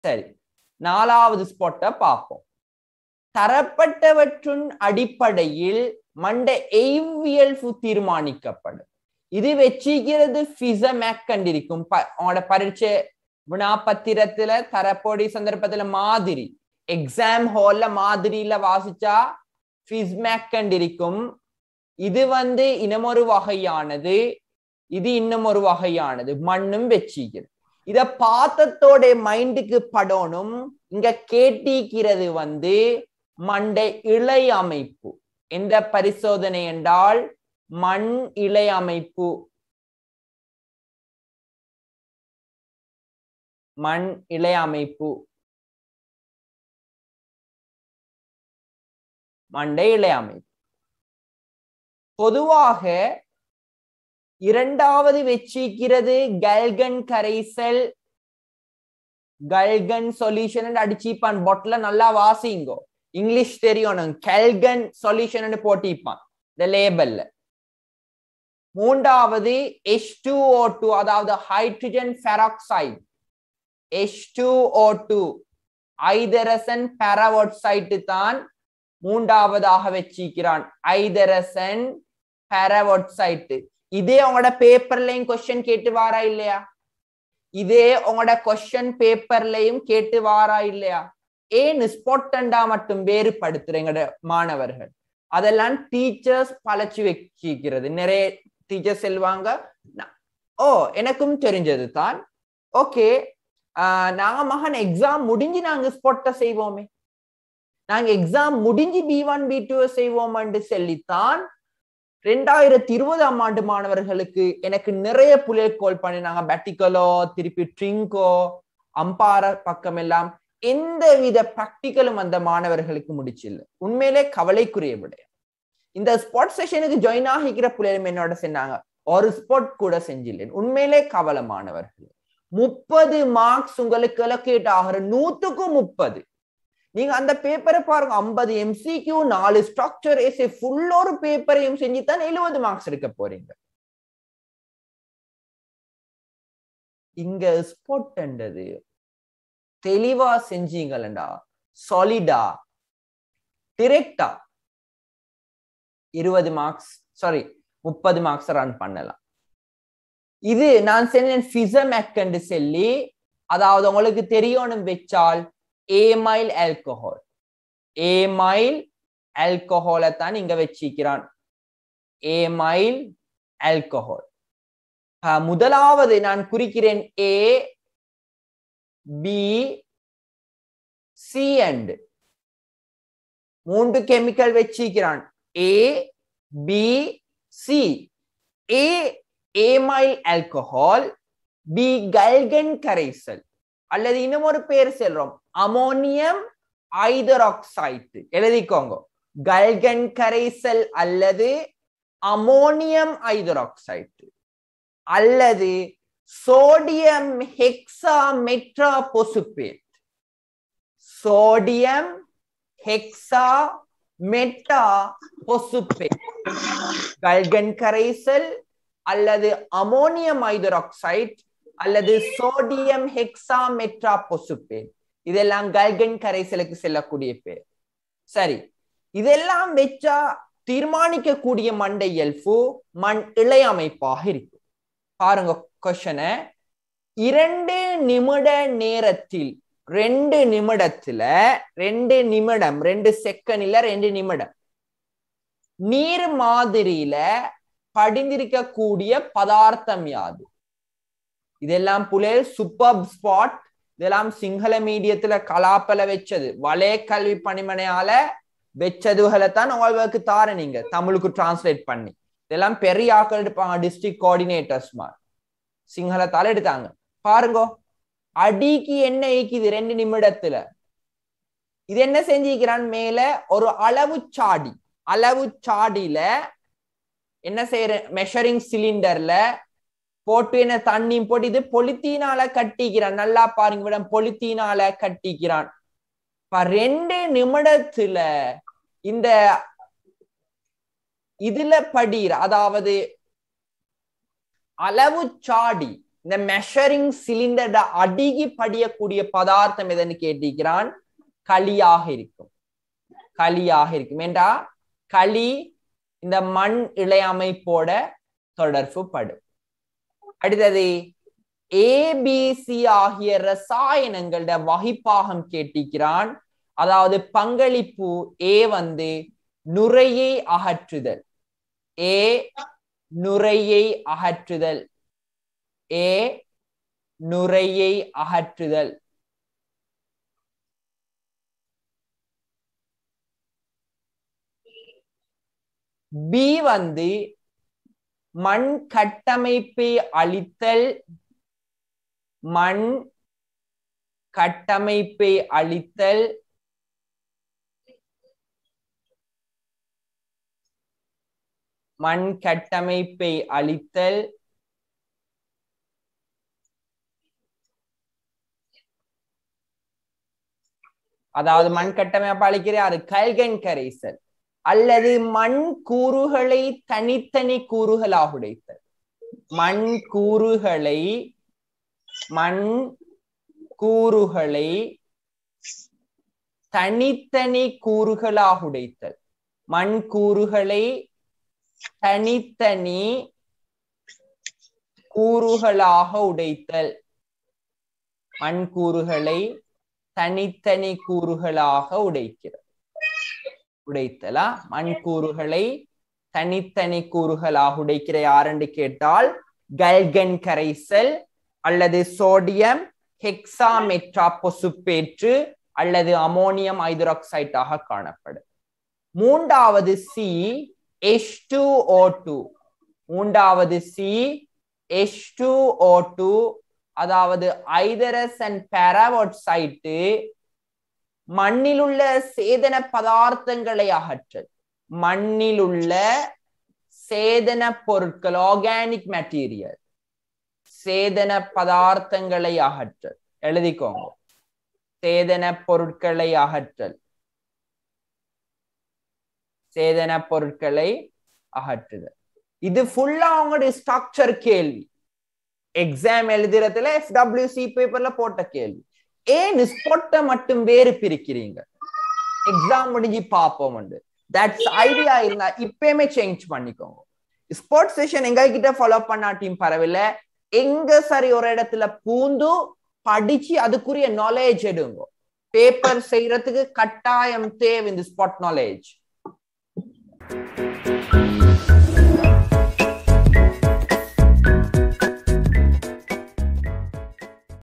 சரி நாலாவது ஸ்பாட்டை பார்ப்போம் தரப்பட்டவற்றின் அடிப்படையில் மண்ட எய்வியல் தீர்மானிக்கப்படும் இது வச்சிக்கிறது பிசமேக் கண்டிருக்கும் உங்களோட பரீட்சை வினாபத்திரத்துல தரப்போடி சந்தர்ப்பத்துல மாதிரி எக்ஸாம் ஹால்ல மாதிரியில வாசிச்சா பிஸ்மேக் கண்டிருக்கும் இது வந்து இன்னமொரு வகையானது இது இன்னும் ஒரு வகையானது மண்ணும் வச்சிக்கிறது இத பார்த்தத்தோட மைண்டுக்கு படணும் இங்க கேட்டிக்கிறது வந்து மண்டை இழை அமைப்பு எந்த பரிசோதனை என்றால் மண் இலை அமைப்பு மண் இலை அமைப்பு மண்டை இலை அமைப்பு பொதுவாக இரண்டாவது வெச்சிக்கிறது கல்கன் கரைசல் கல்கன் சொல்யூஷன் அடிச்சிப்பான் பொட்டில நல்லா வாசிங்கோ இங்கிலீஷ் தெரியணும் கெல்கன் சொல்யூஷன் போட்டிப்பான் இந்த லேபல்ல மூன்றாவது எச் டூ ஓ டூ அதாவது hydrogen peroxide H two O two ஐதரசன் பெரவாக்சைடு தான் மூன்றாவதாக வச்சிக்கிறான் ஐதரசன் பெரவாக்சைடு இதே உங்களோட பேப்பர்லயும் கொஸ்டின் கேட்டு வாரா இல்லையா இதே உங்களோட கொஸ்டின் பேப்பர்லயும் கேட்டு வாரா இல்லையா ஏன் ஸ்பாட்டண்டா மட்டும் வேறுபடுத்துறீங்க மாணவர்கள் அதெல்லாம் டீச்சர்ஸ் பழச்சு வச்சிக்கிறது நிறைய டீச்சர்ஸ் செல்வாங்க ஓ எனக்கும் தெரிஞ்சது தான் ஓகே நாங்க மகன் எக்ஸாம் முடிஞ்சு நாங்க ஸ்பாட்டை செய்வோமே நாங்க எக்ஸாம் முடிஞ்சு பி ஒன் பி டூ செய்வோம் சொல்லித்தான் ரெண்டாயிரத்தி இருபதாம் ஆண்டு மாணவர்களுக்கு எனக்கு நிறைய புள்ளிகள் கோல் பண்ணினாங்க பேட்டிக்கலோ திருப்பி ட்ரிங்கோ அம்பார பக்கம் எல்லாம் எந்த வித ப்ராக்டிக்கலும் அந்த மாணவர்களுக்கு முடிச்சில்லை உண்மையிலே கவலைக்குரிய விடயம் இந்த ஸ்பாட் செஷனுக்கு ஜாயின் ஆகிக்கிற பிள்ளைகளும் என்னோட சொன்னாங்க ஒரு ஸ்பாட் கூட செஞ்சில்லேன் உண்மையிலே கவலை மாணவர்கள் முப்பது மார்க்ஸ் உங்களுக்கு அலோகேட் ஆகிற நூத்துக்கும் முப்பது நீங்க அந்த பேப்பரை பாருங்க ஐம்பது எம்சிக்யூ நாலு ஸ்ட்ரக்சர் ஏசி ஃபுல் ஒரு பேப்பரையும் செஞ்சு தான் எழுபது மார்க்ஸ் எடுக்க போறீங்க இங்க ஸ்பாட்ன்றது தெளிவா செஞ்சீங்களா சாலிடா டிரெக்டா இருபது மார்க்ஸ் சாரி முப்பது மார்க்ஸ் ரன் பண்ணலாம் இது நான் சொன்னேன் ஃபிசமேக் சொல்லி அதாவது உங்களுக்கு தெரியணும் வச்சால் ஏமைல் ஆல்கஹால் ஏமைல் ஆல்கஹாலை தான் இங்க வச்சிக்கிறான் ஏமைல் ஆல்கஹால் முதலாவது நான் குறிக்கிறேன் ஏ பி சி அண்ட் மூன்று கெமிக்கல் வச்சிக்கிறான் A B C A amyl alcohol B Calgon கரைசல் அல்லது இன்னும் ஒரு பேர் சொல்றோம் அமோனியம் ஐதராக்சைடு எழுதிக்கோங்க கல்கன் கரைசல் அல்லது அமோனியம் ஐதராக்சைடு அல்லது sodium hexametaphosphate sodium hexametaphosphate Calgon கரைசல் அல்லது அமோனியம் ஐதராக்சைடு அல்லது சோடியம் ஹெக்ஸா மெட்ரா பொசுப்பேட் இதெல்லாம் கல்கன் கரைசலுக்கு செல்லக்கூடிய பேர் சரி இதெல்லாம் வச்சா தீர்மானிக்கக்கூடிய மண்டை எல்ஃபு மண் இழை அமைப்பாக இருக்கும் பாருங்க கொஷனை இரண்டு நிமிட நேரத்தில் ரெண்டு நிமிடத்துல ரெண்டு நிமிடம் ரெண்டு செகண்ட்ல ரெண்டு நிமிடம் நீர் மாதிரியில படிந்திருக்கக்கூடிய பதார்த்தம் யாது இதெல்லாம் புலே சூப்பர் ஸ்பாட் இதெல்லாம் சிங்கள மீடியத்துல கலாப்பல வச்சது வலே கல்வி பணிமனையால வச்சதுகளை தான் உங்களுக்கு தார நீங்க தமிழுக்கு டிரான்ஸ்லேட் பண்ணி இதெல்லாம் பெரிய ஆக்கள் எடுப்பாங்க டிஸ்ட்ரிக்ட் கோஆர்டினேட்டர்ஸ் மாதிரி சிங்களத்தால எடுத்தாங்க பாருங்க அடிக்கு என்ன ஈக்குது ரெண்டு நிமிடத்துல இது என்ன செஞ்சிக்கிறான் மேல ஒரு அளவு சாடி அளவு சாடியில என்ன செய்யற மெஷரிங் சிலிண்டர்ல போட்டு என்ன தண்ணி போட்டு இது பொலித்தீனால கட்டிக்கிறான் நல்லா பாருங்க விட பொலித்தீனால கட்டிக்கிறான் ரெண்டு நிமிடத்துல இந்த இதுல படிர் அதாவது அளவு சாடி இந்த மெஷரிங் சிலிண்டர் அடிகி படியக்கூடிய பதார்த்தம் எதன்னு கேட்டிருக்கிறான் களியாக இருக்கும் களியாக இருக்கும் ஏண்டா களி இந்த மண் இழை அமைப்போட தொடர்பு படும் அடுத்தது ஏபிசி ஆகிய ரசாயனங்களோட வகைப்பாகம் கேட்டிருக்கிறான் அதாவது பங்களிப்பு ஏ வந்து நுரையை அகற்றுதல் ஏ நுரையை அகற்றுதல் ஏ நுரையை அகற்றுதல் பி வந்து மண் கட்டமைப்பை அழித்தல் மண் கட்டமைப்பை அழித்தல் மண் கட்டமைப்பை அழித்தல் அதாவது மண் கட்டமைப்பு அழிக்கிறார் கல்கன் கரைசல் அல்லது மண் கூறுகளை தனித்தனி கூறுகளாக உடைத்தல் மண் கூறுகளை மண் கூறுகளை தனித்தனி கூறுகளாக உடைத்தல் மண் கூறுகளை தனித்தனி கூறுகளாக உடைத்தல் மண் கூறுகளை தனித்தனி கூறுகளாக உடைக்கிறது உடைத்தலா மண் கூறுகளை தனித்தனி கூறுகளாக உடைக்கிற யாருன்னு கேட்டால் கல்கன் கரைசல் அல்லது சோடியம் ஹெக்ஸாமெட்ரா பொசுப்பேற்று அல்லது அமோனியம் ஹைட்ராக்சைட்டாக காணப்படும் மூன்றாவது C H two O two மூன்றாவது C H two O two அதாவது ஐதரஸ் அண்ட் பேராவாட்சைட்டு மண்ணில் உள்ள சேதன பதார்த்தங்களை அகற்றல் மண்ணில் உள்ள சேதன பொருட்கள் ஆர்கானிக் மெட்டீரியல் சேதன பதார்த்தங்களை அகற்றல் எழுதிக்கோங்க சேதன பொருட்களை அகற்றல் சேதன பொருட்களை அகற்றுதல் இது ஃபுல்லா அவங்களுடைய ஸ்ட்ரக்சர் கேள்வி எக்ஸாம் எழுதுறதுல எஃப்டபிள்யூசி பேப்பர்ல போட்ட கேள்வி ஏன் ஸ்பொட்டை மட்டும் வேறு பிரிக்கிறீங்க எக்ஸாம் முடிஞ்சு பார்ப்போம் உண்டு தட்ஸ் ஐடியா இருந்தா இப்பயுமே சேஞ்ச் பண்ணிக்கோங்க ஸ்போர்ட்ஸ் செஷன் எங்க கிட்ட ஃபாலோ பண்ணாட்டியும் பரவாயில்ல எங்க சரி ஒரு இடத்துல பூந்து படிச்சு அதுக்குரிய நாலேஜ் எடுங்க பேப்பர் செய்யறதுக்கு கட்டாயம் தேவை இந்த ஸ்பாட் நாலேஜ்